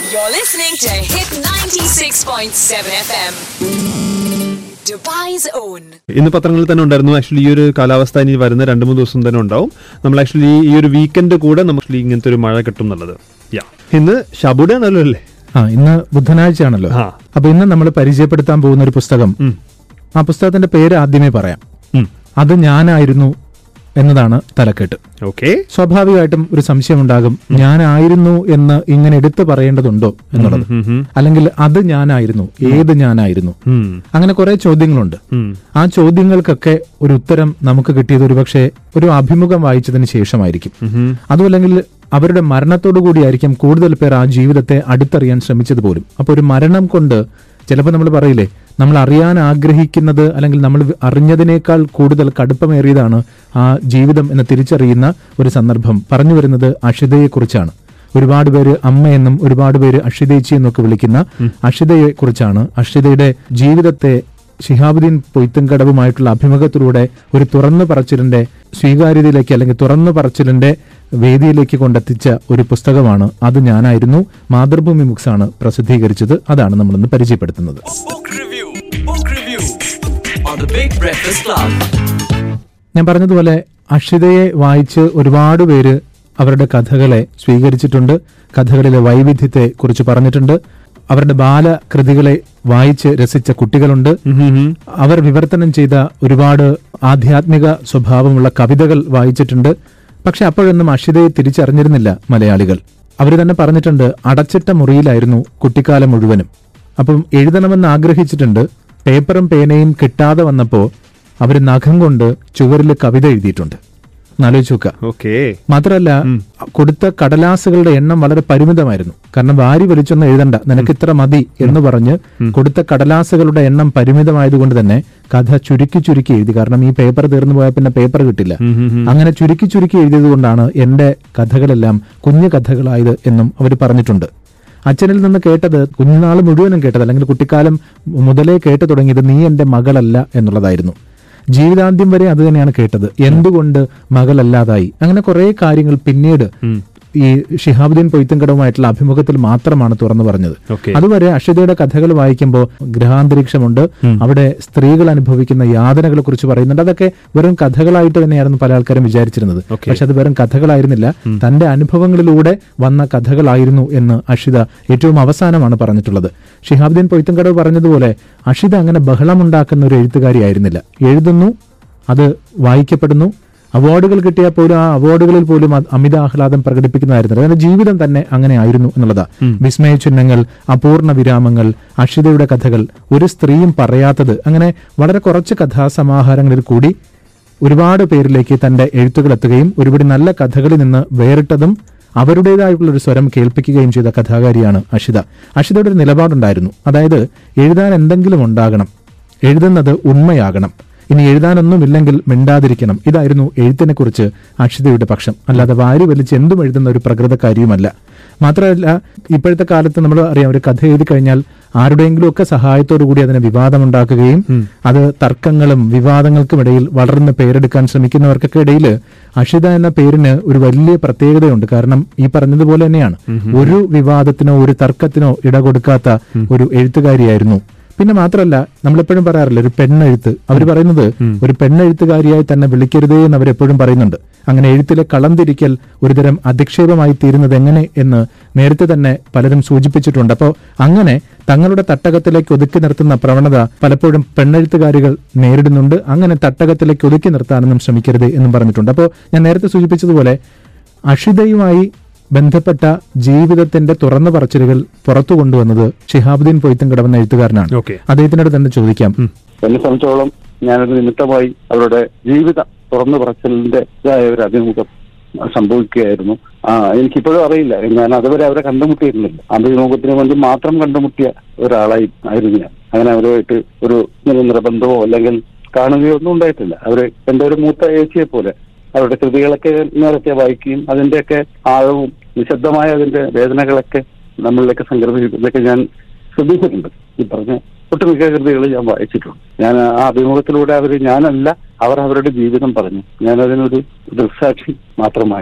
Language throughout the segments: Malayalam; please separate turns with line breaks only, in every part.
You're listening to Hit 96.7 FM. Dubai's own.
ഇന്ന് പത്രങ്ങളിൽ തന്നെ ഉണ്ടായിരുന്നു ആക്ച്വലി ഈ ഒരു കാലാവസ്ഥ ഇനി വരുന്ന രണ്ട് മൂന്ന് ദിവസം തന്നെ ഉണ്ടാവും നമ്മൾ ആക്ച്വലി ഈ ഒരു വീക്കെൻഡ് കൂടെ നമുക്ക് ഇങ്ങനത്തെ ഒരു മഴ കിട്ടും എന്നുള്ളത് യാ ഇന്ന് ഷബുഡേ ആണല്ലോ അല്ലേ
ആ ഇന്ന് ബുധനാഴ്ചയാണല്ലോ
ആ.
അപ്പൊ ഇന്ന് നമ്മൾ പരിചയപ്പെടുത്താൻ പോകുന്ന ഒരു പുസ്തകം
ഉം.
ആ പുസ്തകത്തിന്റെ പേര് ആദ്യമേ പറയാം
ഉം.
അത് ഞാനായിരുന്നു എന്നതാണ് തലക്കെട്ട്
ഓക്കെ
സ്വാഭാവികമായിട്ടും ഒരു സംശയമുണ്ടാകും ഞാനായിരുന്നു എന്ന് ഇങ്ങനെ എടുത്തു പറയേണ്ടതുണ്ടോ എന്നുള്ളത് അല്ലെങ്കിൽ അത് ഞാനായിരുന്നു ഏത് ഞാനായിരുന്നു അങ്ങനെ കുറെ ചോദ്യങ്ങളുണ്ട് ആ ചോദ്യങ്ങൾക്കൊക്കെ ഒരു ഉത്തരം നമുക്ക് കിട്ടിയത് ഒരുപക്ഷെ ഒരു അഭിമുഖം വായിച്ചതിന് ശേഷമായിരിക്കും അതുമല്ലെങ്കിൽ അവരുടെ മരണത്തോടു കൂടിയായിരിക്കും കൂടുതൽ പേർ ആ ജീവിതത്തെ അടുത്തറിയാൻ ശ്രമിച്ചത് പോലും അപ്പൊ ഒരു മരണം കൊണ്ട് ചിലപ്പോൾ നമ്മൾ പറയില്ലേ നമ്മൾ അറിയാൻ ആഗ്രഹിക്കുന്നത് അല്ലെങ്കിൽ നമ്മൾ അറിഞ്ഞതിനേക്കാൾ കൂടുതൽ കടുപ്പമേറിയതാണ് ആ ജീവിതം എന്ന് തിരിച്ചറിയുന്ന ഒരു സന്ദർഭം പറഞ്ഞു വരുന്നത് അഷിതയെക്കുറിച്ചാണ് ഒരുപാട് പേര് അമ്മയെന്നും ഒരുപാട് പേര് അഷിതേച്ചി എന്നൊക്കെ വിളിക്കുന്ന അഷിതയെ കുറിച്ചാണ് അഷിതയുടെ ജീവിതത്തെ ഷിഹാബുദ്ദീൻ പൊയ്ത്തുംകടവുമായിട്ടുള്ള അഭിമുഖത്തിലൂടെ ഒരു തുറന്നു പറച്ചിലിന്റെ സ്വീകാര്യതയിലേക്ക് അല്ലെങ്കിൽ തുറന്നു പറച്ചിലിന്റെ വേദിയിലേക്ക് കൊണ്ടെത്തിച്ച ഒരു പുസ്തകമാണ് അത് ഞാനായിരുന്നു മാതൃഭൂമി ബുക്സ് ആണ് പ്രസിദ്ധീകരിച്ചത് അതാണ് നമ്മളിന്ന് പരിചയപ്പെടുത്തുന്നത്
Book review. Book review on the Big Breakfast Club.
ഞാൻ പറഞ്ഞതുപോലെ അക്ഷിതയെ വായിച്ച് ഒരുപാട് പേര് അവരുടെ കഥകളെ സ്വീകരിച്ചിട്ടുണ്ട് കഥകളിലെ വൈവിധ്യത്തെ കുറിച്ച് പറഞ്ഞിട്ടുണ്ട് അവരുടെ ബാലകൃതികളെ വായിച്ച് രസിച്ച കുട്ടികളുണ്ട് അവർ വിവർത്തനം ചെയ്ത ഒരുപാട് ആധ്യാത്മിക സ്വഭാവമുള്ള കവിതകൾ വായിച്ചിട്ടുണ്ട് പക്ഷെ അപ്പോഴൊന്നും അക്ഷിതയെ തിരിച്ചറിഞ്ഞിരുന്നില്ല മലയാളികൾ അവർ തന്നെ പറഞ്ഞിട്ടുണ്ട് അടച്ചിട്ട മുറിയിലായിരുന്നു കുട്ടിക്കാലം മുഴുവനും അപ്പം എഴുതണമെന്ന് ആഗ്രഹിച്ചിട്ടുണ്ട് പേപ്പറും പേനയും കിട്ടാതെ വന്നപ്പോ അവർ നഖം കൊണ്ട് ചുവരിൽ കവിത എഴുതിയിട്ടുണ്ട് എന്നാലോചിച്ച് നോക്കുക
ഓക്കെ
മാത്രമല്ല കൊടുത്ത കടലാസുകളുടെ എണ്ണം വളരെ പരിമിതമായിരുന്നു കാരണം വാരി വലിച്ചൊന്നും എഴുതണ്ട നിനക്ക് ഇത്ര മതി എന്ന് പറഞ്ഞ് കൊടുത്ത കടലാസുകളുടെ എണ്ണം പരിമിതമായതുകൊണ്ട് തന്നെ കഥ ചുരുക്കി ചുരുക്കി എഴുതി കാരണം ഈ പേപ്പർ തീർന്നു പോയാൽ പിന്നെ പേപ്പർ കിട്ടില്ല അങ്ങനെ ചുരുക്കി ചുരുക്കി എഴുതിയത് കൊണ്ടാണ് എന്റെ കഥകളെല്ലാം കുഞ്ഞു കഥകളായത് എന്നും അവർ പറഞ്ഞിട്ടുണ്ട് അച്ഛനിൽ നിന്ന് കേട്ടത് കുഞ്ഞുനാൾ മുഴുവനും കേട്ടത് അല്ലെങ്കിൽ കുട്ടിക്കാലം മുതലേ കേട്ടു തുടങ്ങിയത് നീ എന്റെ മകളല്ല എന്നുള്ളതായിരുന്നു ജീവിതാന്ത്യം വരെ അത് തന്നെയാണ് കേട്ടത് എന്തുകൊണ്ട് മകളല്ലാതായി അങ്ങനെ കുറെ കാര്യങ്ങൾ പിന്നീട് ഈ ഷിഹാബുദ്ദീൻ പൊയ്ത്തുംകടവുമായിട്ടുള്ള അഭിമുഖത്തിൽ മാത്രമാണ് തുറന്നു പറഞ്ഞത്
Okay.
അതുവരെ അക്ഷിതയുടെ കഥകൾ വായിക്കുമ്പോൾ ഗ്രഹാന്തരീക്ഷമുണ്ട് അവിടെ സ്ത്രീകൾ അനുഭവിക്കുന്ന യാതനകളെ കുറിച്ച് പറയുന്നുണ്ട് അതൊക്കെ വെറും കഥകളായിട്ട് തന്നെയായിരുന്നു പല ആൾക്കാരും വിചാരിച്ചിരുന്നത്
Okay.
പക്ഷെ അത് വെറും കഥകളായിരുന്നില്ല തന്റെ അനുഭവങ്ങളിലൂടെ വന്ന കഥകളായിരുന്നു എന്ന് അഷിത ഏറ്റവും അവസാനമാണ് പറഞ്ഞിട്ടുള്ളത് ഷിഹാബുദ്ദീൻ പൊയ്ത്തുംകടവ് പറഞ്ഞതുപോലെ അഷിത അങ്ങനെ ബഹളമുണ്ടാക്കുന്ന ഒരു എഴുത്തുകാരിയായിരുന്നില്ല എഴുതുന്നു അത് വായിക്കപ്പെടുന്നു അവാർഡുകൾ കിട്ടിയാൽ പോലും ആ അവാർഡുകളിൽ പോലും അത് അമിത ആഹ്ലാദം പ്രകടിപ്പിക്കുന്നതായിരുന്നു അതിന്റെ ജീവിതം തന്നെ അങ്ങനെ ആയിരുന്നു എന്നുള്ളതാ വിസ്മയ ചിഹ്നങ്ങൾ അപൂർണ വിരാമങ്ങൾ അക്ഷിതയുടെ കഥകൾ ഒരു സ്ത്രീയും പറയാത്തത് അങ്ങനെ വളരെ കുറച്ച് കഥാസമാഹാരങ്ങളിൽ കൂടി ഒരുപാട് പേരിലേക്ക് തന്റെ എഴുത്തുകൾ എത്തുകയും ഒരുപടി നല്ല കഥകളിൽ നിന്ന് വേറിട്ടതും അവരുടേതായിട്ടുള്ള ഒരു സ്വരം കേൾപ്പിക്കുകയും ചെയ്ത കഥാകാരിയാണ് അഷിത അഷിതയുടെ ഒരു നിലപാടുണ്ടായിരുന്നു അതായത് എഴുതാൻ എന്തെങ്കിലും ഉണ്ടാകണം എഴുതുന്നത് ഉണ്മയാകണം ഇനി എഴുതാനൊന്നുമില്ലെങ്കിൽ മിണ്ടാതിരിക്കണം ഇതായിരുന്നു എഴുത്തിനെ കുറിച്ച് അക്ഷിതയുടെ പക്ഷം അല്ലാതെ വാരി വലിച്ച് എന്തും എഴുതുന്ന ഒരു പ്രകൃതക്കാരിയുമല്ല മാത്രമല്ല ഇപ്പോഴത്തെ കാലത്ത് നമ്മൾ അറിയാം ഒരു കഥ എഴുതി കഴിഞ്ഞാൽ ആരുടെയെങ്കിലും ഒക്കെ സഹായത്തോടു കൂടി അതിന് വിവാദമുണ്ടാക്കുകയും അത് തർക്കങ്ങളും വിവാദങ്ങൾക്കും ഇടയിൽ വളർന്ന് പേരെടുക്കാൻ ശ്രമിക്കുന്നവർക്കൊക്കെ ഇടയിൽ അഷിത എന്ന പേരിന് ഒരു വലിയ പ്രത്യേകതയുണ്ട് കാരണം ഈ പറഞ്ഞതുപോലെ തന്നെയാണ് ഒരു വിവാദത്തിനോ ഒരു തർക്കത്തിനോ ഇട കൊടുക്കാത്ത ഒരു എഴുത്തുകാരിയായിരുന്നു പിന്നെ മാത്രമല്ല നമ്മളെപ്പോഴും പറയാറില്ല ഒരു പെണ്ണെഴുത്ത് അവർ പറയുന്നത് ഒരു പെണ്ണെഴുത്തുകാരിയായി തന്നെ വിളിക്കരുതേ എന്ന് അവരെപ്പോഴും പറയുന്നുണ്ട് അങ്ങനെ എഴുത്തിലെ കളം തിരിക്കൽ ഒരുതരം അധിക്ഷേപമായി തീരുന്നത് എങ്ങനെ എന്ന് നേരത്തെ തന്നെ പലരും സൂചിപ്പിച്ചിട്ടുണ്ട് അപ്പോൾ അങ്ങനെ തങ്ങളുടെ തട്ടകത്തിലേക്ക് ഒതുക്കി നിർത്തുന്ന പ്രവണത പലപ്പോഴും പെണ്ണെഴുത്തുകാരികൾ നേരിടുന്നുണ്ട് അങ്ങനെ തട്ടകത്തിലേക്ക് ഒതുക്കി നിർത്താനൊന്നും ശ്രമിക്കരുത് എന്നും പറഞ്ഞിട്ടുണ്ട് അപ്പോൾ ഞാൻ നേരത്തെ സൂചിപ്പിച്ചതുപോലെ അഷിതയുമായി ബന്ധപ്പെട്ട ജീവിതത്തിന്റെ തുറന്ന പറച്ചിലുകൾ പുറത്തു കൊണ്ടുവന്നത് ഷിഹാബുദ്ദീൻ പൊയ്ത്തും കിടവുന്ന എഴുത്തുകാരനാണ്
Okay.
അദ്ദേഹത്തിനോട് തന്നെ ചോദിക്കാം
എന്നെ സംബന്ധിച്ചോളം ഞാനൊരു നിമിത്തമായി അവരുടെ ജീവിത തുറന്നു പറച്ചിലിന്റെ ഇതായ ഒരു അഭിമുഖം സംഭവിക്കുകയായിരുന്നു ആ എനിക്കിപ്പോഴും അറിയില്ല ഞാൻ അതുവരെ അവരെ കണ്ടുമുട്ടിയിരുന്നില്ല അഭിമുഖത്തിന് വേണ്ടി മാത്രം കണ്ടുമുട്ടിയ ഒരാളായി ആയിരുന്നു ഞാൻ അങ്ങനെ അവരുമായിട്ട് ഒരു ഇങ്ങനെ നിർബന്ധമോ അല്ലെങ്കിൽ കാണുകയോ ഒന്നും ഉണ്ടായിട്ടില്ല അവര് എന്റെ ഒരു മൂത്ത ഏച്ചിയെ പോലെ അവരുടെ കൃതികളൊക്കെ നേരത്തെ വായിക്കുകയും അതിന്റെയൊക്കെ ആഴവും നിശബ്ദമായ അതിന്റെ വേദനകളൊക്കെ നമ്മളിലേക്ക് സംഗ്രഹിക്കുന്നതൊക്കെ ഞാൻ ശ്രദ്ധിച്ചിട്ടുണ്ട് ഈ പറഞ്ഞ ഒട്ടുമിക്ക കൃതികൾ ഞാൻ വായിച്ചിട്ടുണ്ട് ഞാൻ ആ അഭിമുഖത്തിലൂടെ അവർ ഞാനല്ല അവർ അവരുടെ ജീവിതം പറഞ്ഞു ഞാൻ അതിനൊരു ദൃക്സാക്ഷി മാത്രമായി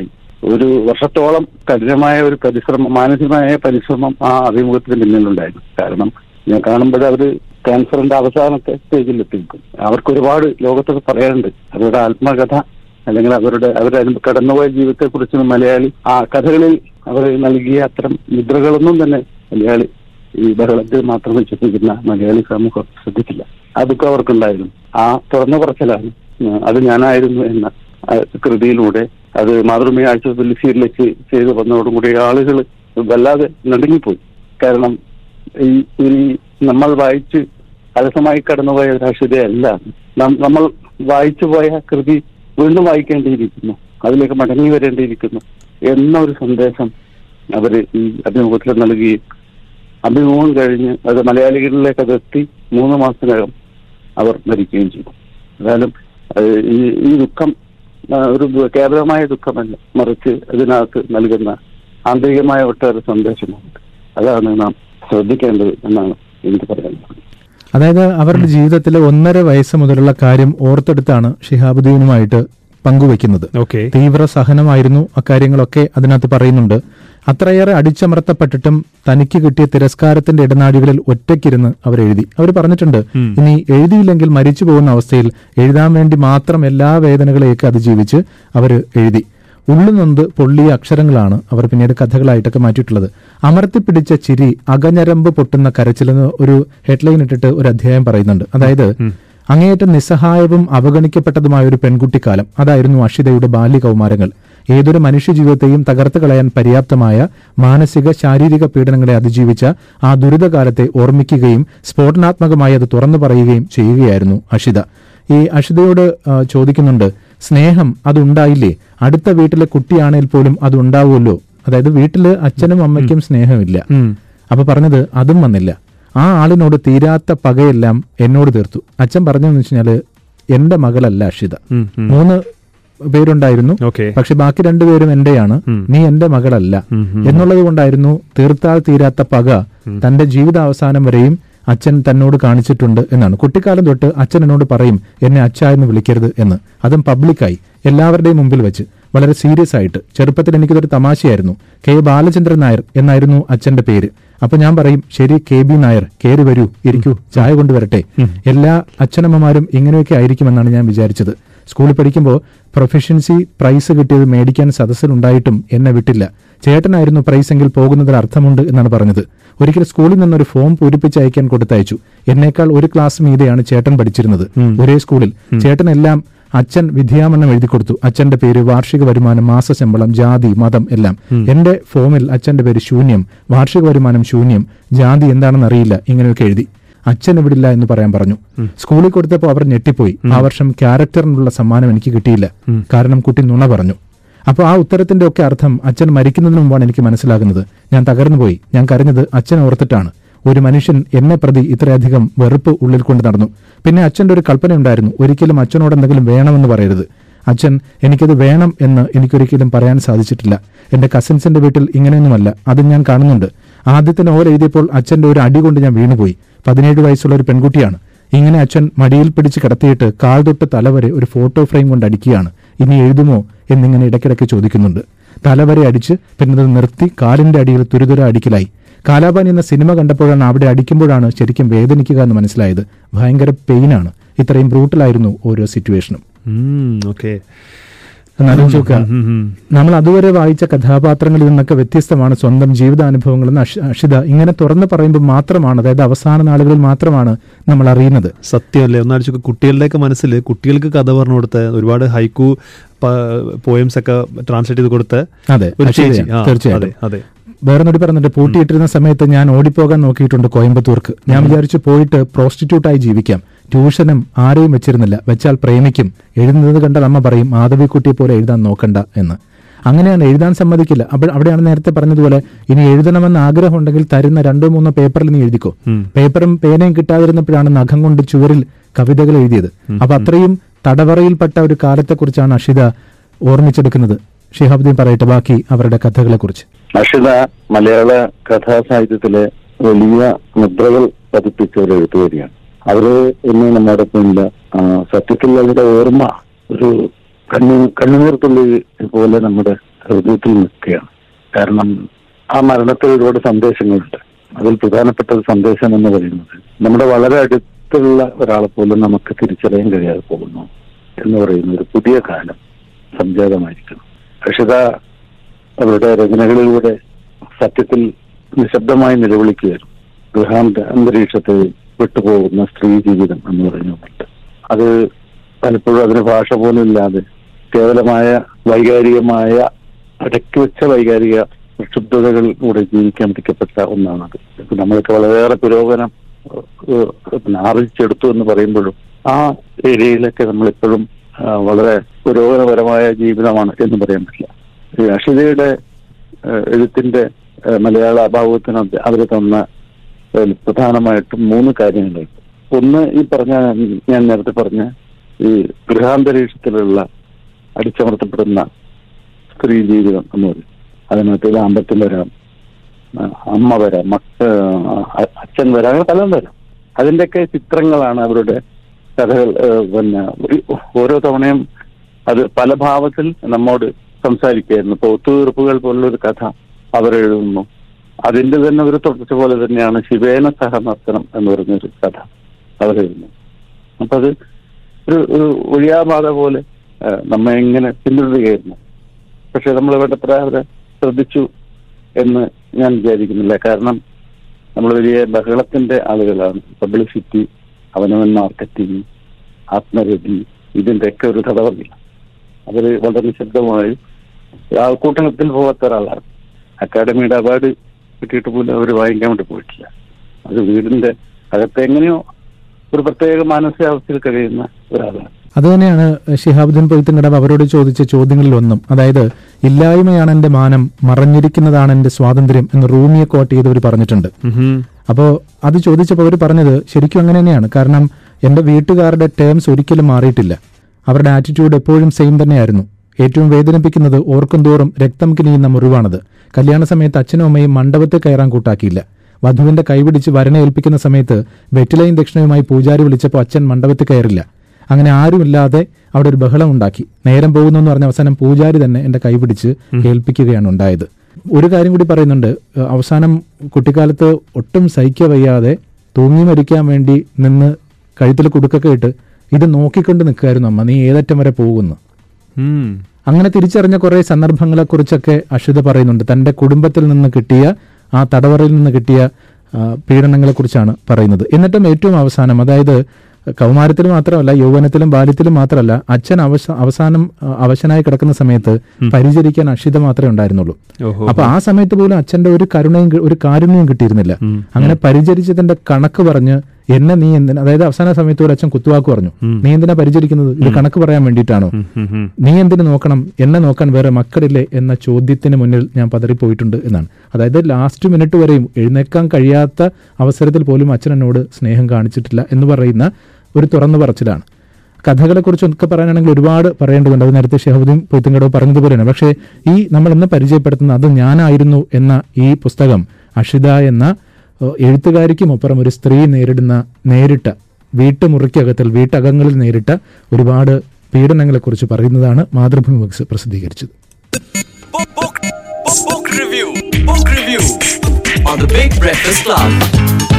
ഒരു വർഷത്തോളം കഠിനമായ ഒരു പരിശ്രമം മാനസികമായ പരിശ്രമം ആ അഭിമുഖത്തിന് പിന്നിലുണ്ടായിരുന്നു കാരണം ഞാൻ കാണുമ്പോൾ അവര് ക്യാൻസറിന്റെ അവസാനത്തെ സ്റ്റേജിൽ എത്തിയിരിക്കും അവർക്ക് ഒരുപാട് ലോകത്തൊക്കെ പറയാനുണ്ട് അവരുടെ ആത്മകഥ അല്ലെങ്കിൽ അവരുടെ അവരുടെ അനുഭ- കടന്നുപോയ ജീവിതത്തെ കുറിച്ച് മലയാളി ആ കഥകളിൽ അവർ നൽകിയ അത്തരം മുദ്രകളൊന്നും തന്നെ മലയാളി ഈ ബഹളത്തിൽ മാത്രം വിശ്വസിക്കുന്ന മലയാളി സമൂഹം ശ്രദ്ധിക്കില്ല അതൊക്കെ അവർക്കുണ്ടായിരുന്നു ആ തുറന്നു പറച്ചിലാണ് ഉം, അത് ഞാനായിരുന്നു എന്ന ആ കൃതിയിലൂടെ അത് മാതൃഭൂമി ആഴ്ച സീരിയലേക്ക് ചെയ്തു വന്നതോടും കൂടി ആളുകൾ വല്ലാതെ നടുങ്ങിപ്പോയി കാരണം ഈ ഈ നമ്മൾ വായിച്ച് അലസമായി കടന്നുപോയ ഒരു അക്ഷരയല്ല നം- നമ്മൾ വായിച്ചു പോയ കൃതി വീണ്ടും വായിക്കേണ്ടിയിരിക്കുന്നു അതിലേക്ക് മടങ്ങി വരേണ്ടിയിരിക്കുന്നു എന്ന ഒരു സന്ദേശം അവര് ഈ അഭിമുഖത്തിൽ നൽകുകയും അഭിമുഖം കഴിഞ്ഞ് അത് മലയാളികളിലേക്ക് അത് എത്തി മൂന്ന് മാസത്തിനകം അവർ മരിക്കുകയും ചെയ്തു ഏതായാലും അത് ഈ ഈ ദുഃഖം ആ, ഒരു കേവലമായ ദുഃഖമല്ല മറിച്ച് അതിനകത്ത് നൽകുന്ന ആന്തരികമായ ഒട്ടേറെ സന്ദേശമുണ്ട് അതാണ് നാം ശ്രദ്ധിക്കേണ്ടത് എന്നാണ് എനിക്ക് പറയാനുള്ളത്
അതായത് അവരുടെ ജീവിതത്തിലെ ഒന്നര വയസ്സ് മുതലുള്ള കാര്യം ഓർത്തെടുത്താണ് ഷിഹാബുദ്ദീനുമായിട്ട് പങ്കുവെക്കുന്നത്
ഓക്കെ
തീവ്ര സഹനമായിരുന്നു അക്കാര്യങ്ങളൊക്കെ അതിനകത്ത് പറയുന്നുണ്ട് അത്രയേറെ അടിച്ചമർത്തപ്പെട്ടിട്ടും തനിക്ക് കിട്ടിയ തിരസ്കാരത്തിന്റെ ഇടനാഴികളിൽ ഒറ്റയ്ക്കിരുന്ന് അവർ എഴുതി അവർ പറഞ്ഞിട്ടുണ്ട് ഇനി എഴുതിയില്ലെങ്കിൽ മരിച്ചു പോകുന്ന അവസ്ഥയിൽ എഴുതാൻ വേണ്ടി മാത്രം എല്ലാ വേദനകളെയൊക്കെ അതിജീവിച്ച് അവർ എഴുതി ഉള്ളുനൊന്ത് പൊള്ളിയ അക്ഷരങ്ങളാണ് അവർ പിന്നീട് കഥകളായിട്ടൊക്കെ മാറ്റിയിട്ടുള്ളത് അമർത്തിപ്പിടിച്ച ചിരി അകഞ്ഞരമ്പ് പൊട്ടുന്ന കരച്ചിലെന്ന് ഒരു ഹെഡ്ലൈൻ ഇട്ടിട്ട് ഒരു അധ്യായം പറയുന്നുണ്ട് അതായത് അങ്ങേയറ്റം നിസ്സഹായവും അവഗണിക്കപ്പെട്ടതുമായ ഒരു പെൺകുട്ടിക്കാലം അതായിരുന്നു അഷിതയുടെ ബാല്യകൗമാരങ്ങൾ ഏതൊരു മനുഷ്യജീവിതത്തെയും തകർത്ത് കളയാൻ പര്യാപ്തമായ മാനസിക ശാരീരിക പീഡനങ്ങളെ അതിജീവിച്ച ആ ദുരിതകാലത്തെ ഓർമ്മിക്കുകയും സ്ഫോടനാത്മകമായി അത് തുറന്നു പറയുകയും ചെയ്യുകയായിരുന്നു അഷിത ഈ അഷിതയോട് ആ, ചോദിക്കുന്നുണ്ട് സ്നേഹം അതുണ്ടായില്ലേ അടുത്ത വീട്ടിലെ കുട്ടിയാണെങ്കിൽ പോലും അത് ഉണ്ടാവുമല്ലോ അതായത് വീട്ടില് അച്ഛനും അമ്മയ്ക്കും സ്നേഹമില്ല അപ്പൊ പറഞ്ഞത് അതും വന്നില്ല ആ ആളിനോട് തീരാത്ത പകയെല്ലാം എന്നോട് തീർത്തു അച്ഛൻ പറഞ്ഞതെന്ന് വെച്ചാല് എന്റെ മകളല്ല അഷിത മൂന്ന് പേരുണ്ടായിരുന്നു
ഓക്കെ
പക്ഷെ ബാക്കി രണ്ടുപേരും എന്റെയാണ് നീ എന്റെ മകളല്ല എന്നുള്ളത് കൊണ്ടായിരുന്നു തീർത്താൽ തീരാത്ത പക തന്റെ ജീവിതാവസാനം വരെയും അച്ഛൻ തന്നോട് കാണിച്ചിട്ടുണ്ട് എന്നാണ് കുട്ടിക്കാലം തൊട്ട് അച്ഛൻ എന്നോട് പറയും എന്നെ അച്ഛ എന്ന് വിളിക്കരുത് എന്ന് അതും പബ്ലിക്കായി എല്ലാവരുടെയും മുമ്പിൽ വെച്ച് വളരെ സീരിയസ് ആയിട്ട് ചെറുപ്പത്തിൽ എനിക്കിതൊരു തമാശയായിരുന്നു കെ ബാലചന്ദ്രൻ നായർ എന്നായിരുന്നു അച്ഛന്റെ പേര് അപ്പൊ ഞാൻ പറയും ശരി കെ ബി നായർ കേറി വരൂ ഇരിക്കൂ ചായ കൊണ്ടുവരട്ടെ എല്ലാ അച്ഛനമ്മമാരും ഇങ്ങനെയൊക്കെ ആയിരിക്കുമെന്നാണ് ഞാൻ വിചാരിച്ചത് സ്കൂളിൽ പഠിക്കുമ്പോൾ പ്രൊഫഷൻസി പ്രൈസ് കിട്ടിയത് മേടിക്കാൻ സദസ്സിലുണ്ടായിട്ടും എന്നെ വിട്ടില്ല ചേട്ടനായിരുന്നു പ്രൈസ് എങ്കിൽ പോകുന്നതിൽ അർത്ഥമുണ്ട് എന്നാണ് പറഞ്ഞത് ഒരിക്കൽ സ്കൂളിൽ നിന്നൊരു ഫോം പൂരിപ്പിച്ച് അയക്കാൻ കൊടുത്തയച്ചു എന്നേക്കാൾ ഒരു ക്ലാസ് മീതെയാണ് ചേട്ടൻ പഠിച്ചിരുന്നത് ഒരേ സ്കൂളിൽ ചേട്ടൻ എല്ലാം അച്ഛൻ വിദ്യാമണ്ണം എഴുതി കൊടുത്തു അച്ഛന്റെ പേര് വാർഷിക വരുമാനം മാസശമ്പളം ജാതി മതം എല്ലാം എന്റെ ഫോമിൽ അച്ഛന്റെ പേര് ശൂന്യം വാർഷിക വരുമാനം ശൂന്യം ജാതി എന്താണെന്ന് അറിയില്ല ഇങ്ങനെയൊക്കെ എഴുതി അച്ഛൻ ഇവിടില്ല എന്ന് പറയാൻ പറഞ്ഞു സ്കൂളിൽ കൊടുത്തപ്പോൾ അവർ ഞെട്ടിപ്പോയി ആ വർഷം ക്യാരക്ടറിനുള്ള സമ്മാനം എനിക്ക് കിട്ടിയില്ല കാരണം കുട്ടി നുണ പറഞ്ഞു അപ്പോൾ ആ ഉത്തരത്തിന്റെ ഒക്കെ അർത്ഥം അച്ഛൻ മരിക്കുന്നതിന് മുമ്പാണ് എനിക്ക് മനസ്സിലാകുന്നത് ഞാൻ തകർന്നുപോയി ഞാൻ കരഞ്ഞത് അച്ഛൻ ഓർത്തിട്ടാണ് ഒരു മനുഷ്യൻ എന്നെ പ്രതി ഇത്രയധികം വെറുപ്പ് ഉള്ളിൽ കൊണ്ട് നടന്നു പിന്നെ അച്ഛന്റെ ഒരു കൽപ്പന ഉണ്ടായിരുന്നു ഒരിക്കലും അച്ഛനോട് എന്തെങ്കിലും വേണമെന്ന് പറയരുത് അച്ഛൻ എനിക്കത് വേണം എന്ന് എനിക്കൊരിക്കലും പറയാൻ സാധിച്ചിട്ടില്ല എന്റെ കസിൻസിന്റെ വീട്ടിൽ ഇങ്ങനെയൊന്നുമല്ല അത് ഞാൻ കാണുന്നുണ്ട് ആദ്യത്തെ നോവൽ എഴുതിയപ്പോൾ അച്ഛന്റെ ഒരു അടി കൊണ്ട് ഞാൻ വീണുപോയി പതിനേഴ് വയസ്സുള്ള ഒരു പെൺകുട്ടിയാണ് ഇങ്ങനെ അച്ഛൻ മടിയിൽ പിടിച്ച് കിടത്തിയിട്ട് കാൽ തൊട്ട് തലവരെ ഒരു ഫോട്ടോ ഫ്രെയിം കൊണ്ട് അടിക്കുകയാണ് ഇനി എഴുതുമോ എന്നിങ്ങനെ ഇടയ്ക്കിടയ്ക്ക് ചോദിക്കുന്നുണ്ട് തലവരെ അടിച്ച് പിന്നെ അത് നിർത്തി കാലിന്റെ അടിയിൽ തുരുതുര അടിക്കലായി കാലാപാനി എന്ന സിനിമ കണ്ടപ്പോഴാണ് അവിടെ അടിക്കുമ്പോഴാണ് ശരിക്കും വേദനിക്കുക എന്ന് മനസ്സിലായത് ഭയങ്കര പെയിനാണ് ഇത്രയും ബ്രൂട്ടലായിരുന്നു ഓരോ സിറ്റുവേഷനും
ഓക്കെ
എന്നാലോചിച്ച് നോക്കുക നമ്മൾ അതുവരെ വായിച്ച കഥാപാത്രങ്ങളിൽ നിന്നൊക്കെ വ്യത്യസ്തമാണ് സ്വന്തം ജീവിതാനുഭവങ്ങൾ എന്ന് അഷ്- അഷിത ഇങ്ങനെ തുറന്നു പറയുമ്പോൾ മാത്രമാണ് അതായത് അവസാന നാളുകളിൽ മാത്രമാണ് നമ്മൾ അറിയുന്നത്
സത്യമല്ലേ ഒന്നാലോചിച്ച് കുട്ടികളുടെയൊക്കെ മനസ്സിൽ കുട്ടികൾക്ക് കഥ പറഞ്ഞു കൊടുത്ത ഒരുപാട് ഹൈക്കു പോയംസ് ഒക്കെ ട്രാൻസ്ലേറ്റ് ചെയ്ത് കൊടുത്ത
അതെ
ഒരു
അത് ശരിയാണ്.
ചേച്ചി ആ,
തീർച്ചയായിട്ടും
അതെ അതെ
വേറെ നടി പറഞ്ഞിട്ട് പൂട്ടിയിട്ടിരുന്ന സമയത്ത് ഞാൻ ഓടിപ്പോകാൻ നോക്കിയിട്ടുണ്ട് കോയമ്പത്തൂർക്ക് ഞാൻ വിചാരിച്ചു പോയിട്ട് പ്രോസ്റ്റിറ്റ്യൂട്ടായി ജീവിക്കാം ട്യൂഷനും ആരെയും വെച്ചിരുന്നില്ല വെച്ചാൽ പ്രേമിക്കും എഴുതുന്നത് കണ്ടാൽ അമ്മ പറയും മാധവിക്കുട്ടിയെ പോലെ എഴുതാൻ നോക്കണ്ട എന്ന് അങ്ങനെയാണ് എഴുതാൻ സമ്മതിക്കില്ല അപ്പോൾ അവിടെയാണ് നേരത്തെ പറഞ്ഞതുപോലെ ഇനി എഴുതണമെന്ന് ആഗ്രഹമുണ്ടെങ്കിൽ തരുന്ന രണ്ടോ മൂന്നോ പേപ്പറിൽ നീ എഴുതിക്കോ പേപ്പറും പേനയും കിട്ടാതിരുന്നപ്പോഴാണ് നഖം കൊണ്ട് ചുവരിൽ കവിതകൾ എഴുതിയത് അപ്പൊ അത്രയും തടവറയിൽപ്പെട്ട ഒരു കാലത്തെക്കുറിച്ചാണ് അഷിത ഓർമ്മിച്ചെടുക്കുന്നത് ഷിഹാബുദ്ദീൻ പറയട്ടെ ബാക്കി അവരുടെ കഥകളെ കുറിച്ച്
അക്ഷിത മലയാള കഥാസാഹിത്യത്തിലെ വലിയ മുദ്രകൾ പതിപ്പിച്ച ഒരു എഴുത്തുകാരിയാണ് അവര് ഇന്ന് നമ്മോടൊപ്പം ഇല്ല ആ, സത്യത്തിൽ അവരുടെ ഓർമ്മ ഒരു കണ്ണു കണ്ണുനീർത്തുള്ളി പോലെ നമ്മുടെ ഹൃദയത്തിൽ നിൽക്കുകയാണ് കാരണം ആ മരണത്തിൽ ഒരുപാട് സന്ദേശങ്ങളുണ്ട് അതിൽ പ്രധാനപ്പെട്ട ഒരു സന്ദേശം എന്ന് പറയുന്നത് നമ്മുടെ വളരെ അടുത്തുള്ള ഒരാളെ പോലും നമുക്ക് തിരിച്ചറിയാൻ കഴിയാതെ പോകുന്നു എന്ന് പറയുന്ന ഒരു പുതിയ കാലം സംജാതമായിരിക്കണം അക്ഷിത അവരുടെ രചനകളിലൂടെ സത്യത്തിൽ നിശബ്ദമായി നിലവിളിക്കുകയായിരുന്നു ഗൃഹാന്ത അന്തരീക്ഷത്തിൽ വിട്ടുപോകുന്ന സ്ത്രീ ജീവിതം എന്ന് പറയുന്നുണ്ട് അത് പലപ്പോഴും അതിന് ഭാഷ പോലും ഇല്ലാതെ കേവലമായ വൈകാരികമായ അടക്കി വെച്ച വൈകാരിക പ്രക്ഷുബ്ധതകളിലൂടെ ജീവിക്കാൻ വിധിക്കപ്പെട്ട ഒന്നാണത് ഇപ്പൊ നമ്മളൊക്കെ വളരെയേറെ പുരോഗമനം ഏഹ്, പിന്നെ ആർജിച്ചെടുത്തു എന്ന് പറയുമ്പോഴും ആ ഏരിയയിലൊക്കെ നമ്മളിപ്പോഴും ആ, വളരെ പുരോഗമനപരമായ ജീവിതമാണ് എന്ന് പറയാൻ പറ്റില്ല ഈ അഷിതയുടെ ഏഹ്, എഴുത്തിന്റെ ഏഹ്, മലയാള അഭാവത്തിന് അത് അവർ തന്ന ഏഹ്, പ്രധാനമായിട്ടും മൂന്ന് കാര്യങ്ങളുണ്ട് ഒന്ന് ഈ പറഞ്ഞ ഞാൻ നേരത്തെ പറഞ്ഞ ഈ ഗൃഹാന്തരീക്ഷത്തിലുള്ള അടിച്ചമർത്തപ്പെടുന്ന സ്ത്രീ ജീവിതം എന്ന് പറയും അതിനകത്ത് ദാമ്പത്യം വരാം ആ, അമ്മ വരാം മക്ക ആ, അച്ഛൻ വരാം അങ്ങനെ പലതും വരാം അതിന്റെയൊക്കെ ചിത്രങ്ങളാണ് അവരുടെ കഥകൾ ഏ, പിന്നെ ഒരു- ഓരോ തവണയും അത് പല ഭാവത്തിൽ നമ്മോട് സംസാരിക്കുകയായിരുന്നു ഇപ്പൊ ഒത്തുതീർപ്പുകൾ പോലുള്ള ഒരു കഥ അവരെഴുതുന്നു അതിന്റെ തന്നെ ഒരു തുടർച്ച പോലെ തന്നെയാണ് ശിവേന സഹനർത്തനം എന്ന് പറഞ്ഞൊരു കഥ അവരെഴുതുന്നു അപ്പൊ അത് ഒരു ഒരു ഒഴിയാബാധ പോലെ ആ, നമ്മെ ഇങ്ങനെ പിന്തുടരുകയായിരുന്നു പക്ഷെ നമ്മൾ വേണ്ടത്ര അവരെ ശ്രദ്ധിച്ചു എന്ന് ഞാൻ വിചാരിക്കുന്നില്ല കാരണം നമ്മൾ വലിയ ബഹളത്തിന്റെ ആളുകളാണ് പബ്ലിസിറ്റി അവനവൻ മാർക്കറ്റിംഗ് ആത്മരതി ഇതിന്റെ ഒക്കെ ഒരു തടവറില്ല അവര് വളരെ നിശബ്ദമായി ആൾക്കൂട്ടത്തിൽ പോകാത്ത ഒരാളാണ് അക്കാഡമിയുടെ അവാർഡ് കിട്ടിയിട്ട് പോലും അവർ വാങ്ങിക്കാൻ വേണ്ടി പോയിട്ടില്ല അത് വീടിന്റെ അകത്ത് എങ്ങനെയോ ഒരു പ്രത്യേക മാനസികാവസ്ഥയിൽ കഴിയുന്ന ഒരാളാണ്
അതുതന്നെയാണ് ഷിഹാബുദ്ദീൻ പൊയ്ത്തുങ്കടവ് അവരോട് ചോദിച്ച ചോദ്യങ്ങളിൽ ഒന്നും അതായത് ഇല്ലായ്മയാണ് എന്റെ മാനം മറഞ്ഞിരിക്കുന്നതാണ് എന്റെ സ്വാതന്ത്ര്യം എന്ന് റൂമിയെ കോട്ട് ചെയ്തവർ പറഞ്ഞിട്ടുണ്ട് അപ്പോൾ അത് ചോദിച്ചപ്പോൾ അവർ പറഞ്ഞത് ശരിക്കും അങ്ങനെ തന്നെയാണ് കാരണം എന്റെ വീട്ടുകാരുടെ ടേംസ് ഒരിക്കലും മാറിയിട്ടില്ല അവരുടെ ആറ്റിറ്റ്യൂഡ് എപ്പോഴും സെയിം തന്നെയായിരുന്നു ഏറ്റവും വേദനിപ്പിക്കുന്നത് ഓർക്കും തോറും രക്തം കിനിയുന്ന മുറിവാണത് കല്യാണ സമയത്ത് അച്ഛനും അമ്മയും മണ്ഡപത്തിൽ കയറാൻ കൂട്ടാക്കിയില്ല വധുവിന്റെ കൈപിടിച്ച് വരനെ ഏൽപ്പിക്കുന്ന സമയത്ത് വെറ്റിലയും ദക്ഷിണയുമായി പൂജാരി വിളിച്ചപ്പോൾ അച്ഛൻ മണ്ഡപത്തിൽ കയറില്ല അങ്ങനെ ആരുമില്ലാതെ അവിടെ ഒരു ബഹളം ഉണ്ടാക്കി നേരം പോകുന്നു എന്ന് പറഞ്ഞ അവസാനം പൂജാരി തന്നെ എന്റെ കൈപിടിച്ച് ഏൽപ്പിക്കുകയാണ് ഉണ്ടായത് ഒരു കാര്യം കൂടി പറയുന്നുണ്ട് ഏഹ് അവസാനം കുട്ടിക്കാലത്ത് ഒട്ടും സഹിക്ക വയ്യാതെ തൂങ്ങി മരിക്കാൻ വേണ്ടി നിന്ന് കഴുത്തിൽ കുടുക്കൊക്കെ ഇട്ട് ഇത് നോക്കിക്കൊണ്ട് നിൽക്കായിരുന്നു അമ്മ നീ ഏതറ്റം വരെ പോകുന്നു അങ്ങനെ തിരിച്ചറിഞ്ഞ കുറെ സന്ദർഭങ്ങളെ കുറിച്ചൊക്കെ അഷിത പറയുന്നുണ്ട് തന്റെ കുടുംബത്തിൽ നിന്ന് കിട്ടിയ ആ തടവറയിൽ നിന്ന് കിട്ടിയ പീഡനങ്ങളെ കുറിച്ചാണ് പറയുന്നത് എന്നിട്ടും ഏറ്റവും അവസാനം അതായത് കൗമാരത്തിൽ മാത്രമല്ല യൗവനത്തിലും ബാല്യത്തിലും മാത്രമല്ല അച്ഛൻ അവസ അവസാനം ആ, അവശനായി കിടക്കുന്ന സമയത്ത് പരിചരിക്കാൻ അഷിത മാത്രമേ ഉണ്ടായിരുന്നുള്ളൂ
ഓഹോ.
അപ്പൊ ആ സമയത്ത് പോലും അച്ഛന്റെ ഒരു കരുണയും കി- ഒരു കാരുണ്യവും കിട്ടിയിരുന്നില്ല അങ്ങനെ പരിചരിച്ചതിന്റെ കണക്ക് പറഞ്ഞ് എന്നെ നീ എന്തിനാ അതായത് അവസാന സമയത്ത് ഒരു അച്ഛൻ കുത്തുവാക്ക് പറഞ്ഞു നീ എന്തിനാ പരിചരിക്കുന്നത് ഇത് കണക്ക് പറയാൻ വേണ്ടിയിട്ടാണോ നീ എന്തിനു നോക്കണം എന്നെ നോക്കാൻ വേറെ മക്കളില്ലേ എന്ന ചോദ്യത്തിന് മുന്നിൽ ഞാൻ പതറിപ്പോയിട്ടുണ്ട് എന്നാണ് അതായത് ലാസ്റ്റ് മിനിറ്റ് വരെയും എഴുന്നേക്കാൻ കഴിയാത്ത അവസരത്തിൽ പോലും അച്ഛൻ എന്നോട് സ്നേഹം കാണിച്ചിട്ടില്ല എന്ന് പറയുന്ന ഒരു തുറന്നു പറച്ചിലാണ് കഥകളെ കുറിച്ചൊക്കെ പറയാനാണെങ്കിൽ ഒരുപാട് പറയേണ്ടതുണ്ട് അത് നേരത്തെ ഷെഹബുദ്ദീൻ പൊയ്ത്തുങ്കടവ് പറഞ്ഞതുപോലെയാണ് പക്ഷേ ഈ നമ്മൾ ഇന്ന് പരിചയപ്പെടുത്തുന്ന അത് ഞാനായിരുന്നു എന്ന ഈ പുസ്തകം അഷിത എന്ന ഏഹ്, എഴുത്തുകാരിക്കും അപ്പുറം ഒരു സ്ത്രീ നേരിടുന്ന നേരിട്ട വീട്ടുമുറിക്കകത്തിൽ വീട്ടകങ്ങളിൽ നേരിട്ട ഒരുപാട് പീഡനങ്ങളെക്കുറിച്ച് പറയുന്നതാണ് മാതൃഭൂമി ബുക്സ് പ്രസിദ്ധീകരിച്ചത്
Book, book, book, book review. Book review on the Big Breakfast Club.